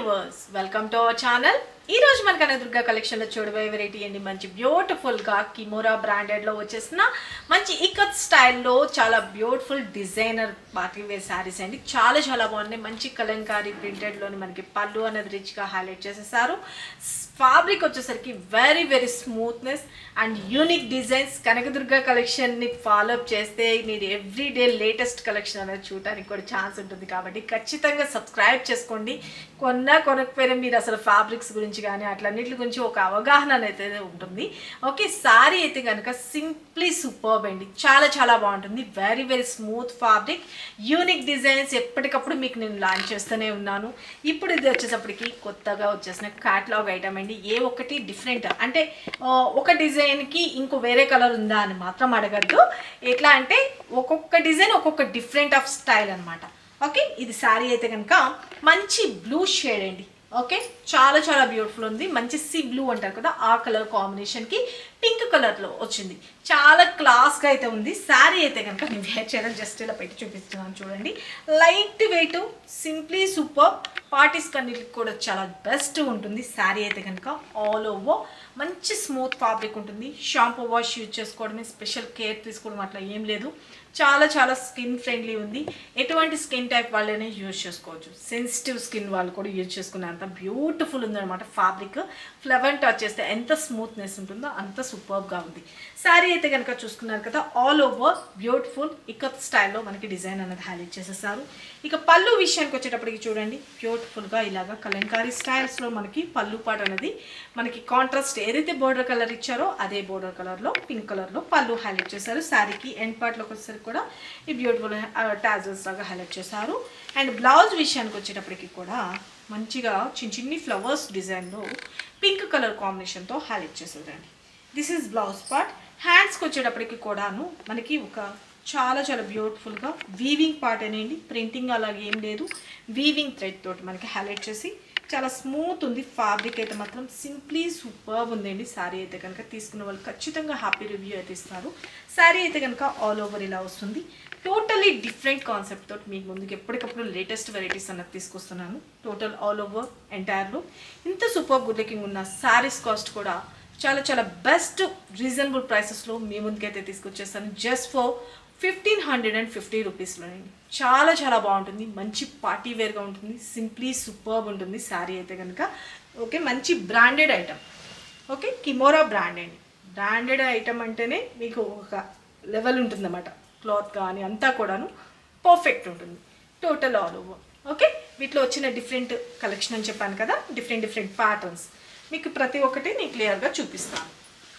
viewers welcome to our channel ఈ రోజు మన కనదుర్గ కలెక్షన్ లో చూడబోయే వెరైటీ అండి మంచి బ్యూటిఫుల్ గా కిమోరా బ్రాండెడ్ లో వచ్చేసిన మంచి ఇకత్ స్టైల్లో చాలా beautiful designer party wear saris అండి చాలా చాలా బాగున్నాయి మంచి కలంకారీ ప్రింటెడ్ లోని మనకి పళ్ళు అనేది రిచ్ గా హైలైట్ చేసేసారు ఫ్యాబ్రిక్ వచ్చేసరికి very very smoothness and unique designs Kanakadurga collection ని ఫాలో అప్ చేస్తే మీరు ఎవ్రీ డే లేటెస్ట్ కలెక్షన్ అనేది చూడడానికి కూడా ఛాన్స్ ఉంటుంది కాబట్టి ఖచ్చితంగా సబ్స్క్రైబ్ చేసుకోండి కొన్నా కొనకపోయినా మీరు అసలు ఫ్యాబ్రిక్స్ గురించి కానీ అట్లన్నిటి గురించి ఒక అవగాహన అనేది ఉంటుంది ఓకే సారీ అయితే కనుక సింప్లీ సూపర్బ్ అండి చాలా చాలా బాగుంటుంది very very smooth fabric unique designs ఎప్పటికప్పుడు మీకు నేను లాంచ్ చేస్తూనే ఉన్నాను ఇప్పుడు ఇది వచ్చేసప్పటికి కొత్తగా వచ్చేసిన క్యాటలాగ్ ఐటమ్ అండి ఏ ఒక్కటి డిఫరెంట్ అంటే ఆ, ఒక డిజైన్కి ఇంకో వేరే కలర్ ఉందా అని మాత్రం అడగద్దు ఎట్లా అంటే ఒక్కొక్క డిజైన్ ఒక్కొక్క డిఫరెంట్ ఆఫ్ స్టైల్ అన్నమాట ఓకే ఇది శారీ అయితే కనుక మంచి బ్లూ షేడ్ అండి ఓకే చాలా చాలా బ్యూటిఫుల్ ఉంది మంచి సీ బ్లూ అంటారు కదా ఆ కలర్ కాంబినేషన్కి పింక్ కలర్లో వచ్చింది చాలా క్లాస్గా అయితే ఉంది శారీ అయితే కనుక నేను వేర్ చేయడం జస్ట్ ఇలా పెట్టి చూపిస్తున్నాను చూడండి light weight simply super parties కన్నిటికి కూడా చాలా బెస్ట్ ఉంటుంది శారీ అయితే కనుక ఆల్ ఓవర్ మంచి స్మూత్ ఫ్యాబ్రిక్ ఉంటుంది షాంపూ వాష్ యూజ్ చేసుకోవడమే స్పెషల్ కేర్ తీసుకోవడం అట్లా ఏం లేదు చాలా చాలా స్కిన్ ఫ్రెండ్లీ ఉంది ఎటువంటి స్కిన్ టైప్ వాళ్ళైనా యూజ్ చేసుకోవచ్చు సెన్సిటివ్ స్కిన్ వాళ్ళు కూడా యూజ్ చేసుకునే అంత బ్యూటిఫుల్ ఉందన్నమాట ఫ్యాబ్రిక్ ఫ్లవర్ టచ్ చేస్తే ఎంత స్మూత్నెస్ ఉంటుందో అంత సూపర్గా ఉంది శారీ అయితే కనుక చూసుకున్నారు కదా ఆల్ ఓవర్ బ్యూటిఫుల్ ఇకత్ స్టైల్లో మనకి డిజైన్ అనేది హైలైట్ చేసేసారు ఇక పళ్ళు విషయానికి వచ్చేటప్పటికి చూడండి బ్యూటిఫుల్గా ఇలాగా కలంకారీ స్టైల్స్లో మనకి పళ్ళు పాట అనేది మనకి కాంట్రాస్ట్ ఏదైతే బోర్డర్ కలర్ ఇచ్చారో అదే బోర్డర్ కలర్లో పింక్ కలర్లో పళ్ళు హైలైట్ చేశారు శారీకి ఎండ్ పార్ట్లోకి వచ్చేసరికి కూడా ఈ బ్యూటిఫుల్ టాజల్స్ లాగా హైలైట్ చేశారు అండ్ బ్లౌజ్ విషయానికి వచ్చేటప్పటికి కూడా మంచిగా చిన్న చిన్ని ఫ్లవర్స్ డిజైన్లో పింక్ కలర్ కాంబినేషన్తో హైలైట్ చేసేదండి దిస్ ఈజ్ బ్లౌజ్ పార్ట్ హ్యాండ్స్కి వచ్చేటప్పటికి కూడాను మనకి ఒక చాలా చాలా బ్యూటిఫుల్గా వీవింగ్ పార్ట్ అనేయండి ప్రింటింగ్ అలాగే ఏం లేదు వీవింగ్ థ్రెడ్ తోటి మనకి హైలైట్ చేసి చాలా స్మూత్ ఉంది ఫ్యాబ్రిక్ అయితే మాత్రం సింప్లీ సూపర్ ఉందండి శారీ అయితే కనుక తీసుకున్న వాళ్ళు ఖచ్చితంగా హ్యాపీ రివ్యూ అయితే ఇస్తారు శారీ అయితే కనుక ఆల్ ఓవర్ ఇలా వస్తుంది టోటలీ డిఫరెంట్ కాన్సెప్ట్ తోటి మీకు ముందుకు ఎప్పటికప్పుడు లేటెస్ట్ వెరైటీస్ అన్నది తీసుకొస్తున్నాను టోటల్ ఆల్ ఓవర్ ఎంటైర్లో ఇంత సూపర్ గుడ్ లుకింగ్ ఉన్న శారీస్ కాస్ట్ కూడా చాలా చాలా బెస్ట్ రీజనబుల్ ప్రైసెస్లో మీ ముందుకైతే తీసుకొచ్చేస్తాను just for fifteen hundred and fifty రూపీస్లోనండి చాలా చాలా బాగుంటుంది మంచి పార్టీ వేర్గా ఉంటుంది సింప్లీ సూపర్బ్ ఉంటుంది శారీ అయితే కనుక ఓకే మంచి branded item okay Kimora brand అండి బ్రాండెడ్ ఐటమ్ అంటేనే మీకు ఒక లెవెల్ ఉంటుందన్నమాట క్లాత్ కానీ అంతా కూడాను పర్ఫెక్ట్ ఉంటుంది టోటల్ ఆల్ ఓవర్ ఓకే వీటిలో వచ్చిన డిఫరెంట్ కలెక్షన్ అని చెప్పాను కదా డిఫరెంట్ డిఫరెంట్ ప్యాటర్న్స్ మీకు ప్రతి ఒక్కటి నేను క్లియర్గా చూపిస్తాను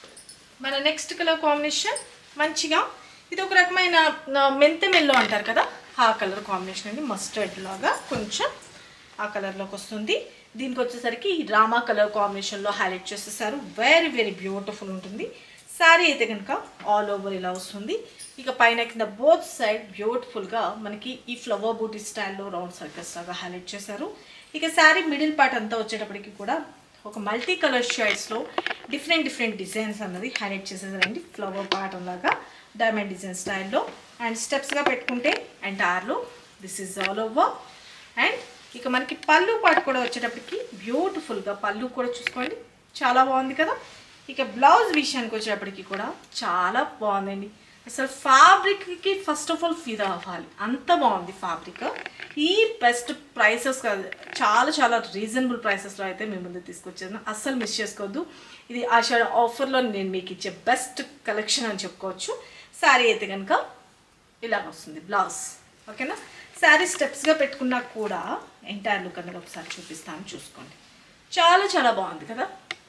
మన నెక్స్ట్ కలర్ కాంబినేషన్ మంచిగా ఇది ఒక రకమైన ఆ, మెంతె మెల్లో అంటారు కదా ఆ కలర్ కాంబినేషన్ అండి మస్టర్డ్ లాగా కొంచెం ఆ కలర్లోకి వస్తుంది దీనికి వచ్చేసరికి ఈ రామా కలర్ కాంబినేషన్లో హైలైట్ చేసేసారు వెరీ వెరీ బ్యూటిఫుల్ ఉంటుంది శారీ అయితే కనుక ఆల్ ఓవర్ ఇలా వస్తుంది ఇక పైన కింద బోత్ సైడ్ బ్యూటిఫుల్గా మనకి ఈ ఫ్లవర్ బూటీ స్టైల్లో రౌండ్ సర్కిల్స్ లాగా హైలైట్ చేశారు ఇక శారీ మిడిల్ పార్ట్ అంతా వచ్చేటప్పటికి కూడా ఒక మల్టీ కలర్ షేడ్స్లో డిఫరెంట్ డిఫరెంట్ డిజైన్స్ అన్నది హైలైట్ చేసేసారండి ఫ్లవర్ ప్యాటర్న్ లాగా డైమండ్ డిజైన్ స్టైల్లో అండ్ స్టెప్స్గా పెట్టుకుంటే ఎంటైర్లో this is all over and ఇక మనకి పళ్ళు పాటు కూడా వచ్చేటప్పటికి బ్యూటిఫుల్గా పళ్ళు కూడా చూసుకోండి చాలా బాగుంది కదా ఇక బ్లౌజ్ విషయానికి వచ్చేటప్పటికి కూడా చాలా బాగుందండి అసలు ఫ్యాబ్రిక్కి ఫస్ట్ ఆఫ్ ఆల్ ఫిదా అవ్వాలి అంత బాగుంది ఫ్యాబ్రిక్ ఈ బెస్ట్ ప్రైసెస్ కాదు చాలా చాలా రీజనబుల్ ప్రైసెస్లో అయితే మేము ముందు తీసుకొచ్చాను అస్సలు మిస్ చేసుకోవద్దు ఇది ఆషాఢ ఆఫర్లో నేను మీకు ఇచ్చే బెస్ట్ కలెక్షన్ అని చెప్పుకోవచ్చు శారీ అయితే కనుక ఇలాగ వస్తుంది బ్లౌజ్ ఓకేనా శారీ స్టెప్స్గా పెట్టుకున్నా కూడా ఎంటైర్ లుక్ అనేది ఒకసారి చూపిస్తాను చూసుకోండి చాలా చాలా బాగుంది కదా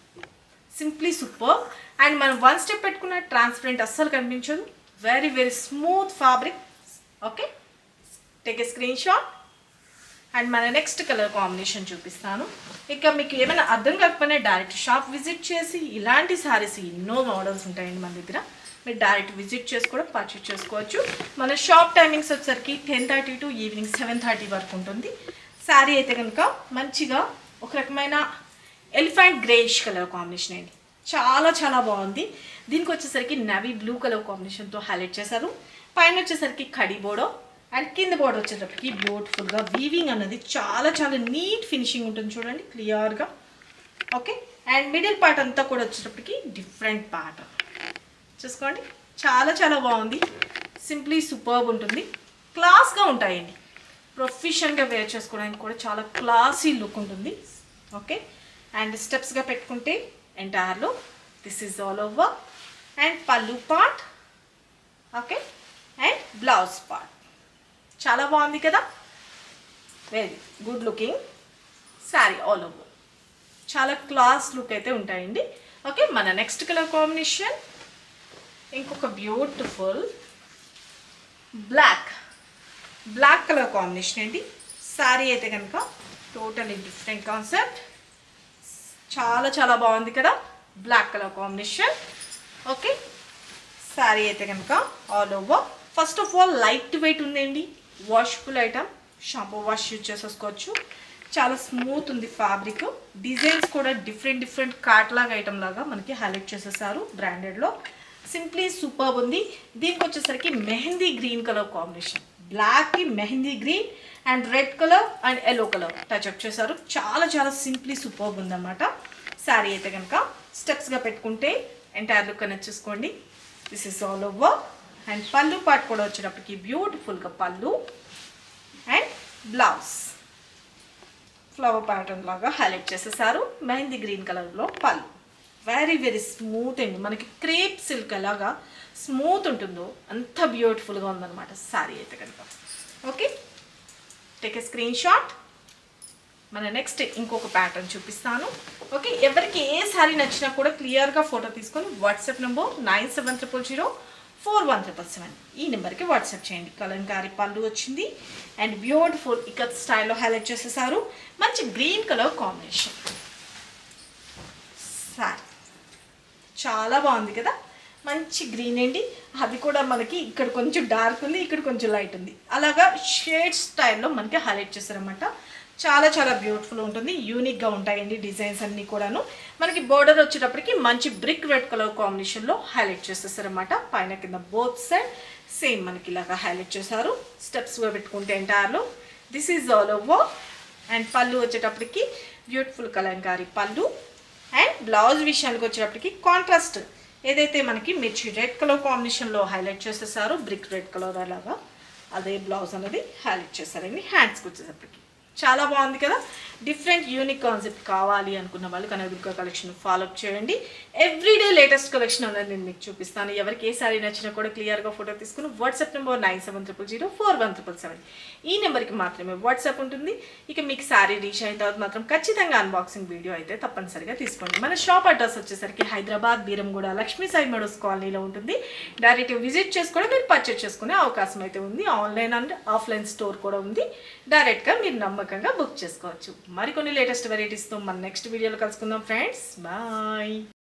సింప్లీ సూపర్ అండ్ మనం వన్ స్టెప్ పెట్టుకున్న ట్రాన్స్పరెంట్ అస్సలు కనిపించదు very very smooth fabric okay take a screenshot and మన నెక్స్ట్ కలర్ కాంబినేషన్ చూపిస్తాను ఇక మీకు ఏమైనా అర్థం కాకపోయినా డైరెక్ట్ షాప్ విజిట్ చేసి ఇలాంటి శారీస్ ఎన్నో మోడల్స్ ఉంటాయండి మన దగ్గర మీరు డైరెక్ట్ విజిట్ చేసి కూడా పర్చేస్ చేసుకోవచ్చు మన షాప్ టైమింగ్స్ వచ్చేసరికి ten thirty to evening seven thirty వరకు ఉంటుంది శారీ అయితే కనుక మంచిగా ఒక రకమైన ఎలిఫెంట్ గ్రేష్ కలర్ కాంబినేషన్ అండి చాలా చాలా బాగుంది దీనికి వచ్చేసరికి నవీ బ్లూ కలర్ కాంబినేషన్తో హైలైట్ చేశారు పైన వచ్చేసరికి కడి బోడో అండ్ కింద బార్డర్ వచ్చేటప్పటికి బ్యూటిఫుల్గా వీవింగ్ అన్నది చాలా చాలా నీట్ ఫినిషింగ్ ఉంటుంది చూడండి క్లియర్గా ఓకే అండ్ మిడిల్ పార్ట్ అంతా కూడా వచ్చేటప్పటికి డిఫరెంట్ పార్ట్ చూసుకోండి చాలా చాలా బాగుంది సింప్లీ సూపర్బ్ ఉంటుంది క్లాస్గా ఉంటాయండి ప్రొఫెషన్గా వేర్ చేసుకోవడానికి కూడా చాలా క్లాసీ లుక్ ఉంటుంది ఓకే అండ్ స్టెప్స్గా పెట్టుకుంటే ఎంటైర్లో this is all over and పళ్ళు part okay and blouse part చాలా బాగుంది కదా very good looking sari all over చాలా క్లాస్ లుక్ అయితే ఉంటాయండి ఓకే మన నెక్స్ట్ కలర్ కాంబినేషన్ ఇంకొక beautiful black black colour combination అండి శారీ అయితే కనుక టోటలీ డిఫరెంట్ కాన్సెప్ట్ చాలా చాలా బాగుంది కదా black colour combination okay sari అయితే కనుక all over first of all light weight ఉందండి washable item shampoo wash use చేసేసుకోవచ్చు చాలా స్మూత్ ఉంది ఫ్యాబ్రిక్ డిజైన్స్ కూడా డిఫరెంట్ డిఫరెంట్ కాట్లాగ్ ఐటమ్ లాగా మనకి హైలైట్ చేసేసారు బ్రాండెడ్లో సింప్లీ సూపర్ ఉంది దీనికి వచ్చేసరికి మెహందీ గ్రీన్ కలర్ కాంబినేషన్ బ్లాక్కి mehndi green and red colour and yellow colour touch up చేశారు చాలా చాలా సింప్లీ సూపర్ ఉందన్నమాట శారీ అయితే కనుక స్టెప్స్గా పెట్టుకుంటే ఎంటైర్ లుక్ అనేది చూసుకోండి this is all over and పళ్ళు పాటు కూడా వచ్చేటప్పటికి బ్యూటిఫుల్గా పళ్ళు అండ్ బ్లౌజ్ ఫ్లవర్ ప్యాటర్న్ లాగా హైలైట్ చేసేసారు మెహందీ గ్రీన్ కలర్లో పళ్ళు వెరీ వెరీ స్మూత్ అండి మనకి క్రేప్ సిల్క్ ఎలాగా స్మూత్ ఉంటుందో అంత బ్యూటిఫుల్గా ఉందన్నమాట శారీ అయితే కనుక okay take a screenshot మన నెక్స్ట్ ఇంకొక ప్యాటర్న్ చూపిస్తాను ఓకే ఎవరికి ఏ శారీ నచ్చినా కూడా క్లియర్గా ఫోటో తీసుకొని WhatsApp number nine seven triple zero four one triple seven ఈ నెంబర్కి వాట్సాప్ చేయండి కలంకారీ పళ్ళు వచ్చింది అండ్ బ్యూటిఫుల్ ఇకత్ స్టైల్లో హైలైట్ చేసేసారు మంచి గ్రీన్ కలర్ కాంబినేషన్ సారీ చాలా బాగుంది కదా మంచి గ్రీన్ ఏంటి అది కూడా మనకి ఇక్కడ కొంచెం డార్క్ ఉంది ఇక్కడ కొంచెం లైట్ ఉంది అలాగా షేడ్ స్టైల్లో మనకి హైలైట్ చేశారన్నమాట చాలా చాలా బ్యూటిఫుల్ ఉంటుంది యూనిక్గా ఉంటాయండి డిజైన్స్ అన్నీ కూడాను మనకి బోర్డర్ వచ్చేటప్పటికి మంచి బ్రిక్ రెడ్ కలర్ కాంబినేషన్లో హైలైట్ చేసేసారన్నమాట పైన కింద బోత్ సైడ్ సేమ్ మనకి ఇలాగా హైలైట్ చేశారు స్టెప్స్గా పెట్టుకుంటే ఎంటైర్లో this is all over and పళ్ళు వచ్చేటప్పటికి బ్యూటిఫుల్ కలంకారీ పళ్ళు అండ్ బ్లౌజ్ విషయానికి వచ్చేటప్పటికి కాంట్రాస్ట్ ఏదైతే మనకి మిర్చి రెడ్ కలర్ కాంబినేషన్లో హైలైట్ చేసేసారో బ్రిక్ రెడ్ కలర్ అలాగా అదే బ్లౌజ్ అనేది హైలైట్ చేశారండి హ్యాండ్స్కి వచ్చేటప్పటికి చాలా బాగుంది కదా డిఫరెంట్ యూనిక్ కాన్సెప్ట్ కావాలి అనుకున్న వాళ్ళు కనకదుర్గ కలెక్షన్ ఫాలో అప్ చేయండి ఎవ్రీడే లేటెస్ట్ కలెక్షన్ అనేది నేను మీకు చూపిస్తాను ఎవరికి ఏ సారీ నచ్చినా కూడా క్లియర్గా ఫోటో తీసుకుని WhatsApp number nine seven triple zero four one triple seven ఈ నెంబర్కి మాత్రమే వాట్సాప్ ఉంటుంది ఇక మీకు సారీ రీచ్ అయిన తర్వాత మాత్రం ఖచ్చితంగా అన్బాక్సింగ్ వీడియో అయితే తప్పనిసరిగా తీసుకోండి మన షాప్ అడ్రస్ వచ్చేసరికి హైదరాబాద్ బీరంగూడ లక్ష్మీ సాయి మెడోస్ కాలనీలో ఉంటుంది డైరెక్ట్ విజిట్ చేసుకొని మీరు పర్చేస్ చేసుకునే అవకాశం అయితే ఉంది ఆన్లైన్ అండ్ ఆఫ్లైన్ స్టోర్ కూడా ఉంది డైరెక్ట్గా మీరు నమ్మకంగా బుక్ చేసుకోవచ్చు మరికొన్ని లేటెస్ట్ వెరైటీస్తో మన నెక్స్ట్ వీడియోలో కలుసుకుందాం ఫ్రెండ్స్ బాయ్